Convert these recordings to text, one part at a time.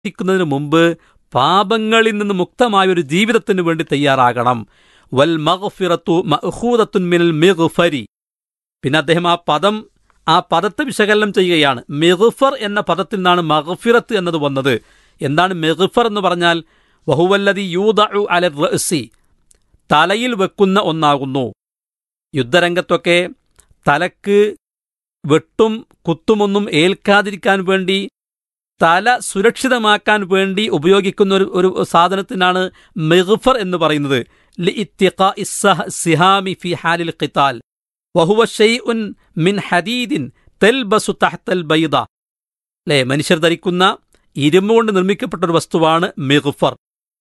പ്രവർത്തിക്കുന്നതിന് മുമ്പ് പാപങ്ങളിൽ നിന്ന് മുക്തമായ ഒരു ജീവിതത്തിന് വേണ്ടി തയ്യാറാകണം വൽ മഗ്ഫിറത്തു മഅഖൂദത്തുൻ മിനൽ മിഗ്ഫരി പിന്നെ അദ്ദേഹം ആ പദം ആ പദത്തെ വിശകലനം ചെയ്യുകയാണ് മിഗ്ഫർ എന്ന പദത്തിൽ നിന്നാണ് മഗ്ഫിറത്ത് എന്നത് വന്നത് എന്താണ് മിഗ്ഫർ എന്ന് പറഞ്ഞാൽ വഹുവല്ലതി യൂദഉ അല റഅസി തലയിൽ വെക്കുന്ന ഒന്നാകുന്നു യുദ്ധരംഗത്തൊക്കെ തലക്ക് വെട്ടും കുത്തുമൊന്നും ഏൽക്കാതിരിക്കാൻ വേണ്ടി തല സുരക്ഷിതമാക്കാൻ വേണ്ടി ഉപയോഗിക്കുന്ന ഒരു ഒരു സാധനത്തിനാണ് മെഗ്ഫർ എന്ന് പറയുന്നത് لإتقاء السه- السهام في حال القتال وهو شيء من حديد تلبس تحت البيضة അല്ലേ മനുഷ്യർ ധരിക്കുന്ന ഇരുമ്പ് കൊണ്ട് നിർമ്മിക്കപ്പെട്ട ഒരു വസ്തുവാണ് മെഗ്ഫർ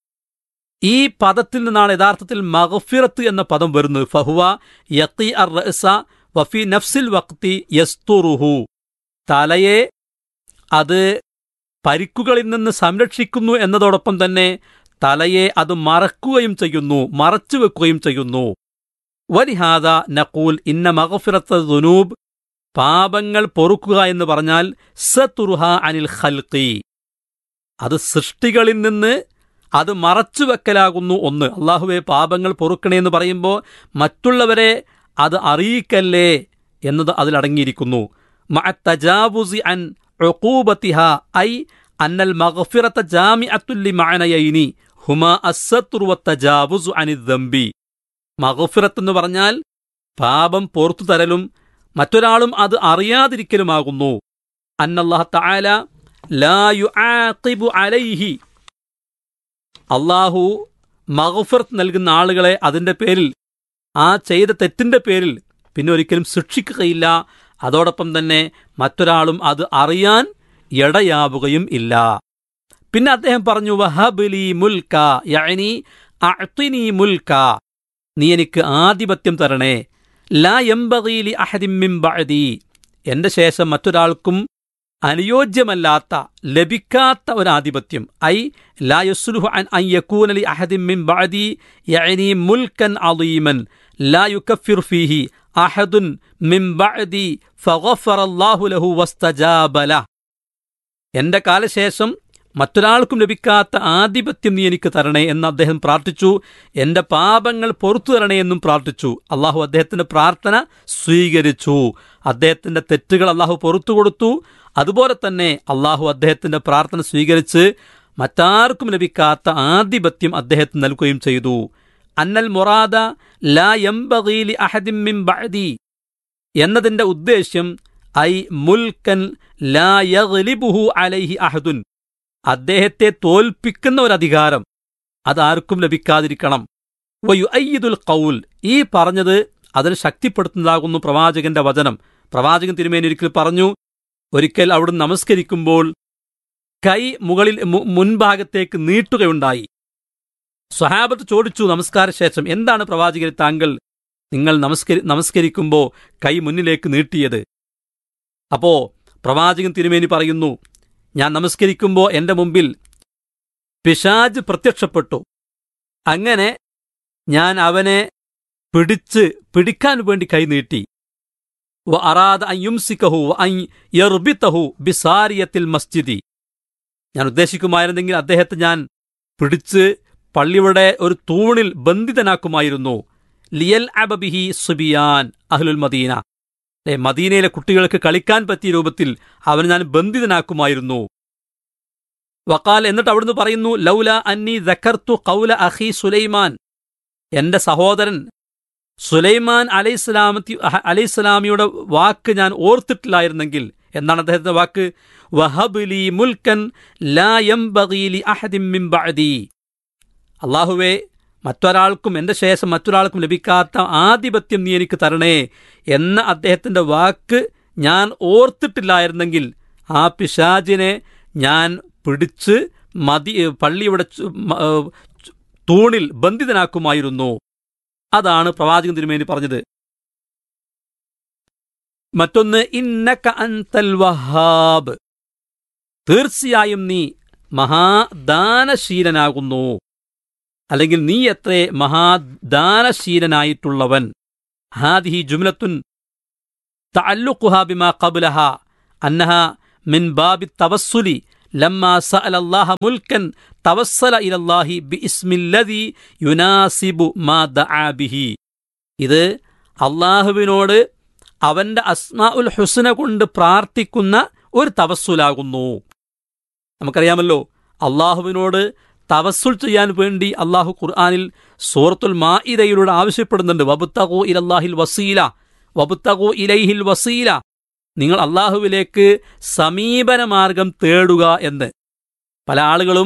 ഈ പദത്തിൽ നിന്നാണ് യഥാർത്ഥത്തിൽ മഗ്ഫിറത്ത് എന്ന പദം വരുന്നത് ഫഹുവ യത്തി അർ റഅസ വഫി നഫ്സിൽ വക്തി യസ്തുറുഹു തലയെ അത് പരിക്കുകളിൽ നിന്ന് സംരക്ഷിക്കുന്നു എന്നതോടൊപ്പം തന്നെ തലയെ അത് മറക്കുകയും ചെയ്യുന്നു മറച്ചു വെക്കുകയും ചെയ്യുന്നു വലിഹാദ നഖൂൽ ഇന്ന മഗഫിറത്ത ദുനൂബ് പാപങ്ങൾ പൊറുക്കുക എന്ന് പറഞ്ഞാൽ സതുർഹ അനിൽ ഖൽഖി അത് സൃഷ്ടികളിൽ നിന്ന് അത് മറച്ചു വെക്കലാകുന്നു ഒന്ന് അള്ളാഹുവെ പാപങ്ങൾ പൊറുക്കണേ എന്ന് പറയുമ്പോൾ മറ്റുള്ളവരെ അത് അറിയിക്കല്ലേ എന്നത് അതിലടങ്ങിയിരിക്കുന്നു മഅത്തജാവുസി അൻ ഉഖൂബത്തിഹ ഐ അന്നൽ മഗ്ഫിറത്ത ജാമിഅത്തുല്ലി മഅനയൈനി ഹുമാ അസ്സത്തുർ വത്തജാവുസു അനി ദംബി മഗ്ഫിറത്ത് എന്ന് പറഞ്ഞാൽ പാപം പോർത്തു തരലും മറ്റൊരാളും അത് അറിയാതിരിക്കലുമാകുന്നു അന്നല്ലാഹ തആല ലാ യുആഖിബു അലൈഹി അള്ളാഹു മഗ്ഫിറത്ത് നൽകുന്ന ആളുകളെ അതിന്റെ പേരിൽ ആ ചെയ്ത തെറ്റിന്റെ പേരിൽ പിന്നെ ഒരിക്കലും ശിക്ഷിക്കുകയില്ല അതോടൊപ്പം തന്നെ മറ്റൊരാളും അത് അറിയാൻ ഇടയാവുകയും ഇല്ല പിന്നെ അദ്ദേഹം പറഞ്ഞു വഹബലി മുൽക്ക യഅനി അഅ്തിനി മുൽക്ക നീ എനിക്ക് ആധിപത്യം തരണേ ലാ യംബഗീലി അഹദിൻ മിൻ ബഅദി എന്റെ ശേഷം മറ്റൊരാൾക്കും അനുയോജ്യമല്ലാത്ത ലഭിക്കാത്ത ഒരു ആധിപത്യം ഐ ലാ യസ്ലുഹു അൻ അൻ യകൂന ലി അഹദിൻ മിൻ ബഅദി യഅനി മുൽക്കൻ അളീമൻ ലാ യുകഫിർ ഫീഹി അഹദുൻ മിൻ ബഅദി ഫഗഫറല്ലാഹു ലഹു വസ്തജാബ ലഹ് എന്റെ കാലശേഷം മറ്റൊരാൾക്കും ലഭിക്കാത്ത ആധിപത്യം നീ എനിക്ക് തരണേ എന്ന് അദ്ദേഹം പ്രാർത്ഥിച്ചു എന്റെ പാപങ്ങൾ പൊറത്തു തരണേ എന്നും പ്രാർത്ഥിച്ചു അള്ളാഹു അദ്ദേഹത്തിന്റെ പ്രാർത്ഥന സ്വീകരിച്ചു അദ്ദേഹത്തിന്റെ തെറ്റുകൾ അള്ളാഹു പൊറത്തു കൊടുത്തു അതുപോലെ തന്നെ അള്ളാഹു അദ്ദേഹത്തിന്റെ പ്രാർത്ഥന സ്വീകരിച്ച് മറ്റാർക്കും ലഭിക്കാത്ത ആധിപത്യം അദ്ദേഹത്തിന് നൽകുകയും ചെയ്തു അന്നൽ മൊറാദ ലാ യംബഗീലി അഹദിൻ മിൻ ബഅദി എന്നതിന്റെ ഉദ്ദേശ്യം ഐ മുൽക്കൻ ലാ യഗ്ലിബുഹു അലൈഹി അഹദുൻ അദ്ദേഹത്തെ തോൽപ്പിക്കുന്ന ഒരു അധികാരം അതാർക്കും ലഭിക്കാതിരിക്കണം വയു അയ്യിദുൽ കൗൽ ഈ പറഞ്ഞത് അതിന് ശക്തിപ്പെടുത്തുന്നതാകുന്നു പ്രവാചകന്റെ വചനം പ്രവാചകൻ തിരുമേനി ഒരിക്കൽ പറഞ്ഞു ഒരിക്കൽ അവിടുന്ന് നമസ്കരിക്കുമ്പോൾ കൈ മുകളിൽ മു- മുൻഭാഗത്തേക്ക് നീട്ടുകയുണ്ടായി സ്വഹാബത്ത് ചോദിച്ചു നമസ്കാര ശേഷം എന്താണ് പ്രവാചകരെ താങ്കൾ നിങ്ങൾ നമസ്കരി നമസ്കരിക്കുമ്പോൾ കൈ മുന്നിലേക്ക് നീട്ടിയത് അപ്പോ പ്രവാചകൻ തിരുമേനി പറയുന്നു ഞാൻ നമസ്കരിക്കുമ്പോൾ എന്റെ മുമ്പിൽ പിശാജ് പ്രത്യക്ഷപ്പെട്ടു അങ്ങനെ ഞാൻ അവനെ പിടിച്ച് പിടിക്കാൻ വേണ്ടി കൈനീട്ടി വ അറാദ അൻ യുംസിക്കഹു വ അൻ യർബിത്തഹു ബിസാരിയത്തിൽ മസ്ജിദി ഞാൻ ഉദ്ദേശിക്കുമായിരുന്നെങ്കിൽ അദ്ദേഹത്തെ ഞാൻ പിടിച്ച് പള്ളിയുടെ ഒരു തൂണിൽ ബന്ധിതനാക്കുമായിരുന്നു ലിയൽ അബബിഹി സുബിയാൻ അഹ്ലുൽ മദീന ഏ, മദീനയിലെ കുട്ടികൾക്ക് കളിക്കാൻ പറ്റിയ രൂപത്തിൽ അവനെ ഞാൻ ബന്ധിതനാക്കുമായിരുന്നു വക്കാൽ എന്നിട്ട് അവിടുന്ന് പറയുന്നു ലൗല അന്നി ദക്കർത്തു കൗല അഹി സുലൈമാൻ എന്റെ സഹോദരൻ സുലൈമാൻ അലൈസ്ലാമത്തി അലൈസ്ലാമിയുടെ വാക്ക് ഞാൻ ഓർത്തിട്ടില്ലായിരുന്നെങ്കിൽ എന്നാണ് അദ്ദേഹത്തിന്റെ വാക്ക് വഹബിലി മുൽക്കൻ ലാ യംബഗീലി അഹദിൻ മിൻ ബഅദി അള്ളാഹുവേ മറ്റൊരാൾക്കും എന്റെ ശേഷം മറ്റൊരാൾക്കും ലഭിക്കാത്ത ആധിപത്യം നീ എനിക്ക് തരണേ എന്ന അദ്ദേഹത്തിന്റെ വാക്ക് ഞാൻ ഓർത്തിട്ടില്ലായിരുന്നെങ്കിൽ ആ പിശാചിനെ ഞാൻ പിടിച്ച് മതി പള്ളിയുടെ ചു- മ- ഏഹ് ചു- തൂണിൽ ബന്ധിതനാക്കുമായിരുന്നു അതാണ് പ്രവാചകൻ തിരുമേനി പറഞ്ഞത് മറ്റൊന്ന് ഇന്നക അൻതൽ വഹാബ് തീർച്ചയായും നീ മഹാദാനശീലനാകുന്നു അല്ലെങ്കിൽ നീ എത്രേ മഹാദാനശീലനായിട്ടുള്ളവൻ ഹാദിഹി ജുംലത്തുൻ തഅല്ലുഖുഹ ബിമാ ഖബ്ലഹ അന്നഹ മിൻ ബാബി തവസ്സുലി ലമ്മാ സഅലല്ലാഹ മുൽക്കൻ തവസ്സല ഇലല്ലാഹി ബിഇസ്മില്ലദി യുനാസിബു മാ ദആ ബിഹി ഇത് അള്ളാഹുവിനോട് അവന്റെ അസ്മാ ഉൽ ഹുസ്ന കൊണ്ട് പ്രാർത്ഥിക്കുന്ന ഒരു തവസ്സുലാകുന്നു നമുക്കറിയാമല്ലോ അള്ളാഹുവിനോട് തവസ്സുൽ ചെയ്യാൻ വേണ്ടി അള്ളാഹു ഖുർആാനിൽ സൂറത്തുൽ മാഇദയിലൂടെ ആവശ്യപ്പെടുന്നുണ്ട് വബുത്തകു ഇലല്ലാഹിൽ വസീല വബുത്തകു ഇലൈഹിൽ വസീല നിങ്ങൾ അള്ളാഹുവിലേക്ക് സമീപന മാർഗം തേടുക എന്ന് പല ആളുകളും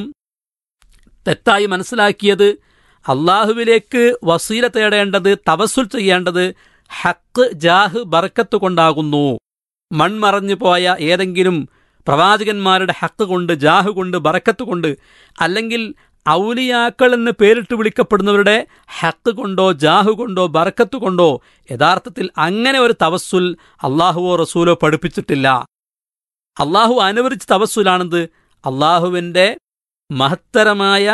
തെറ്റായി മനസ്സിലാക്കിയത് അള്ളാഹുവിലേക്ക് വസീല തേടേണ്ടത് തവസ്സുൽ ചെയ്യേണ്ടത് ഹക്ക് ജാഹ് ബർക്കത്ത് കൊണ്ടാകുന്നു മൺമറഞ്ഞു പോയ ഏതെങ്കിലും പ്രവാചകന്മാരുടെ ഹക്ക് കൊണ്ട് ജാഹ് കൊണ്ട് ബറക്കത്ത് കൊണ്ട് അല്ലെങ്കിൽ ഔലിയാക്കൾ എന്ന് പേരിട്ട് വിളിക്കപ്പെടുന്നവരുടെ ഹക്ക് കൊണ്ടോ ജാഹു കൊണ്ടോ ബറക്കത്ത് കൊണ്ടോ യഥാർത്ഥത്തിൽ അങ്ങനെ ഒരു തവസ്സുൽ അള്ളാഹുവോ റസൂലോ പഠിപ്പിച്ചിട്ടില്ല അള്ളാഹു അനുവദിച്ച തവസ്സുലാണെന്ത് അള്ളാഹുവിൻ്റെ മഹത്തരമായ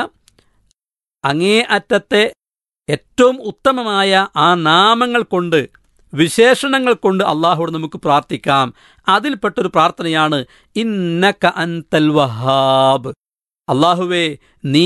അങ്ങേ അറ്റത്തെ ഏറ്റവും ഉത്തമമായ ആ നാമങ്ങൾ കൊണ്ട് വിശേഷണങ്ങൾ കൊണ്ട് അള്ളാഹുവോട് നമുക്ക് പ്രാർത്ഥിക്കാം അതിൽപ്പെട്ടൊരു പ്രാർത്ഥനയാണ് ഇന്നക അൻതൽ വഹാബ് അള്ളാഹുവേ നീ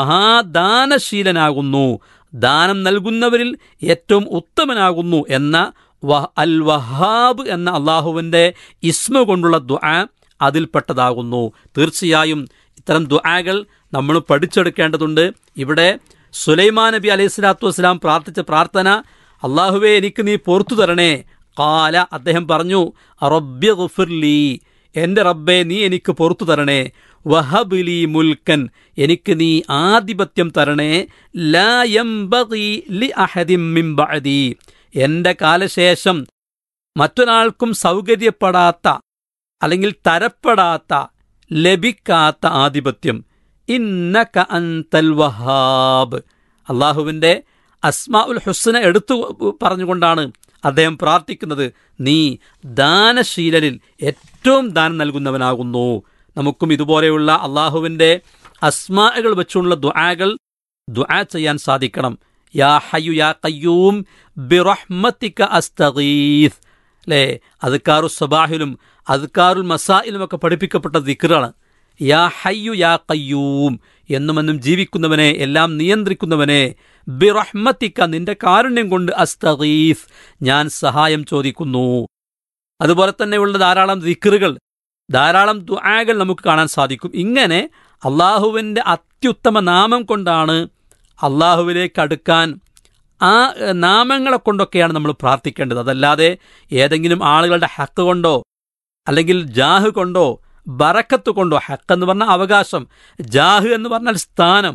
മഹാദാനശീലനാകുന്നു ദാനം നൽകുന്നവരിൽ ഏറ്റവും ഉത്തമനാകുന്നു എന്ന വഹ അൽ വഹാബ് എന്ന അള്ളാഹുവിൻ്റെ ഇസ്മ കൊണ്ടുള്ള ദുആ അതിൽപ്പെട്ടതാകുന്നു തീർച്ചയായും ഇത്തരം ദുആകൾ നമ്മൾ പഠിച്ചെടുക്കേണ്ടതുണ്ട് ഇവിടെ സുലൈമാൻ നബി അലൈഹി സ്വലാത്തു വസ്സലാം പ്രാർത്ഥിച്ച പ്രാർത്ഥന അള്ളാഹുവേ എനിക്ക് നീ പൊറത്തു തരണേ കാല അദ്ദേഹം പറഞ്ഞു റബ്ബി ഗുഫിർലി എൻ്റെ റബ്ബെ നീ എനിക്ക് പൊറത്തു തരണേ വഹബിലി മുൽക്കൻ എനിക്ക് നീ ആധിപത്യം തരണേ ലാ യംബഗി ലി അഹദിം മിൻ ബഅദി എൻ്റെ കാലശേഷം മറ്റൊരാൾക്കും സൗകര്യപ്പെടാത്ത അല്ലെങ്കിൽ തരപ്പെടാത്ത ലഭിക്കാത്ത ആധിപത്യം ഇന്നക അൻതൽ വഹാബ് അള്ളാഹുവിൻ്റെ അസ്മാ ഉൽ ഹുസ്ന എടുത്തു പറഞ്ഞുകൊണ്ടാണ് അദ്ദേഹം പ്രാർത്ഥിക്കുന്നത് നീ ദാനശീലനിൽ ഏറ്റവും ദാനം നൽകുന്നവനാകുന്നു നമുക്കും ഇതുപോലെയുള്ള അള്ളാഹുവിൻ്റെ അസ്മാകൾ വെച്ചുള്ള ദുആകൾ ദുആ ചെയ്യാൻ സാധിക്കണം യാ ഹയ്യു യാ കയ്യൂം ബിറഹ്മത്തിക അസ്തഗീസ് അല്ലേ അദ്ക്കാറു സബാഹിലും അദ്ക്കാറുൽ മസായിലും ഒക്കെ പഠിപ്പിക്കപ്പെട്ട ദിക്റാണ് യാ ഹയ്യു യാ കയ്യൂം എന്നുമെന്നും ജീവിക്കുന്നവനെ എല്ലാം നിയന്ത്രിക്കുന്നവനെ ബിറഹ്മത്തിക്ക നിന്റെ കാരുണ്യം കൊണ്ട് അസ്തഗീഫ് ഞാൻ സഹായം ചോദിക്കുന്നു അതുപോലെ തന്നെയുള്ള ധാരാളം ദിക്റുകൾ ധാരാളം ദുആകൾ നമുക്ക് കാണാൻ സാധിക്കും ഇങ്ങനെ അള്ളാഹുവിൻ്റെ അത്യുത്തമ നാമം കൊണ്ടാണ് അള്ളാഹുവിലേക്ക് അടുക്കാൻ ആ നാമങ്ങളെ കൊണ്ടൊക്കെയാണ് നമ്മൾ പ്രാർത്ഥിക്കേണ്ടത് അതല്ലാതെ ഏതെങ്കിലും ആളുകളുടെ ഹക്ക് കൊണ്ടോ അല്ലെങ്കിൽ ജാഹ് കൊണ്ടോ ബറക്കത്ത് കൊണ്ടോ ഹക്ക് എന്ന് പറഞ്ഞാൽ അവകാശം ജാഹ് എന്ന് പറഞ്ഞാൽ സ്ഥാനം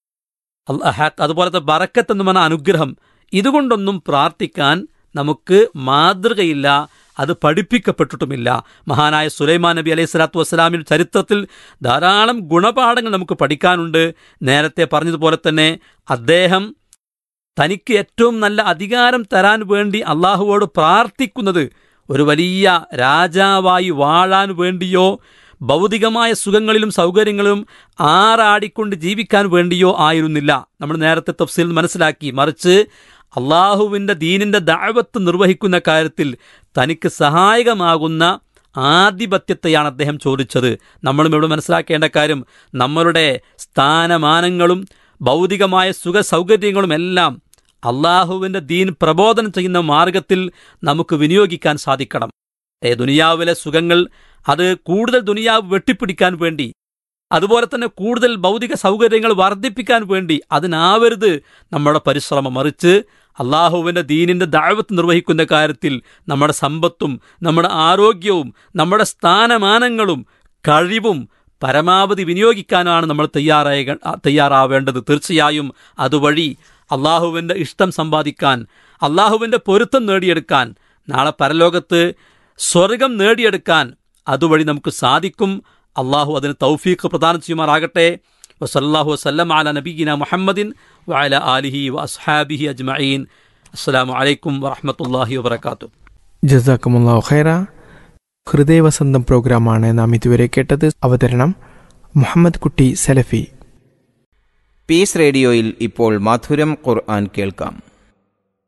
അതുപോലത്തെ ബറക്കത്ത് എന്ന് പറഞ്ഞ അനുഗ്രഹം ഇതുകൊണ്ടൊന്നും പ്രാർത്ഥിക്കാൻ നമുക്ക് മാതൃകയില്ല അത് പഠിപ്പിക്കപ്പെട്ടിട്ടുമില്ല മഹാനായ സുലൈമാൻ നബി അലൈഹി സ്വലാത്തു വസ്സലാമിൻ്റെ ചരിത്രത്തിൽ ധാരാളം ഗുണപാഠങ്ങൾ നമുക്ക് പഠിക്കാനുണ്ട് നേരത്തെ പറഞ്ഞതുപോലെ തന്നെ അദ്ദേഹം തനിക്ക് ഏറ്റവും നല്ല അധികാരം തരാൻ വേണ്ടി അള്ളാഹുവോട് പ്രാർത്ഥിക്കുന്നത് ഒരു വലിയ രാജാവായി വാഴാൻ വേണ്ടിയോ ഭൗതികമായ സുഖങ്ങളിലും സൗകര്യങ്ങളിലും ആറാടിക്കൊണ്ട് ജീവിക്കാൻ വേണ്ടിയോ ആയിരുന്നില്ല നമ്മൾ നേരത്തെ തഫ്സീൽ മനസ്സിലാക്കി മറിച്ച് അള്ളാഹുവിൻ്റെ ദീനിൻ്റെ ദാവത്ത് നിർവഹിക്കുന്ന കാര്യത്തിൽ തനിക്ക് സഹായകമാകുന്ന ആധിപത്യത്തെയാണ് അദ്ദേഹം ചോദിച്ചത് നമ്മളും ഇവിടെ മനസ്സിലാക്കേണ്ട കാര്യം നമ്മളുടെ സ്ഥാനമാനങ്ങളും ഭൗതികമായ സുഖ സൗകര്യങ്ങളും എല്ലാം അള്ളാഹുവിൻ്റെ ദീൻ പ്രബോധനം ചെയ്യുന്ന മാർഗത്തിൽ നമുക്ക് വിനിയോഗിക്കാൻ സാധിക്കണം ഏ ദുനിയാവിലെ സുഖങ്ങൾ അത് കൂടുതൽ ദുനിയാവ് വെട്ടിപ്പിടിക്കാൻ വേണ്ടി അതുപോലെ തന്നെ കൂടുതൽ ഭൗതിക സൗകര്യങ്ങൾ വർദ്ധിപ്പിക്കാൻ വേണ്ടി അതിനാവരുത് നമ്മുടെ പരിശ്രമം മറിച്ച് അള്ളാഹുവിൻ്റെ ദീനിൻ്റെ ദാഴ്വത്ത് നിർവഹിക്കുന്ന കാര്യത്തിൽ നമ്മുടെ സമ്പത്തും നമ്മുടെ ആരോഗ്യവും നമ്മുടെ സ്ഥാനമാനങ്ങളും കഴിവും പരമാവധി വിനിയോഗിക്കാനാണ് നമ്മൾ തയ്യാറായ തയ്യാറാവേണ്ടത് തീർച്ചയായും അതുവഴി അള്ളാഹുവിൻ്റെ ഇഷ്ടം സമ്പാദിക്കാൻ അള്ളാഹുവിൻ്റെ പൊരുത്തം നേടിയെടുക്കാൻ നാളെ പരലോകത്ത് സ്വർഗം നേടിയെടുക്കാൻ അതുവഴി നമുക്ക് സാധിക്കും അള്ളാഹു അതിന് തൗഫീഖ് പ്രദാനം ചെയ്യുമാറാകട്ടെ വസല്ലാഹു വസ്ലം അല നബീന മുഹമ്മദിൻ വഅല ആലിഹി വ അസ്ഹാബിഹി അജ്മഈൻ അസ്സലാമു അലൈക്കും വറഹ്മത്തുള്ളാഹി വബറകാത്തു ജസാക്കുമുല്ലാഹു ഖൈറ ഹൃദയവസന്തം പ്രോഗ്രാമാണ് നാം ഇതുവരെ കേട്ടത് അവതരണം മുഹമ്മദ് കുട്ടി സലഫി പീസ് റേഡിയോയിൽ ഇപ്പോൾ മധുരം ഖുർആൻ കേൾക്കാം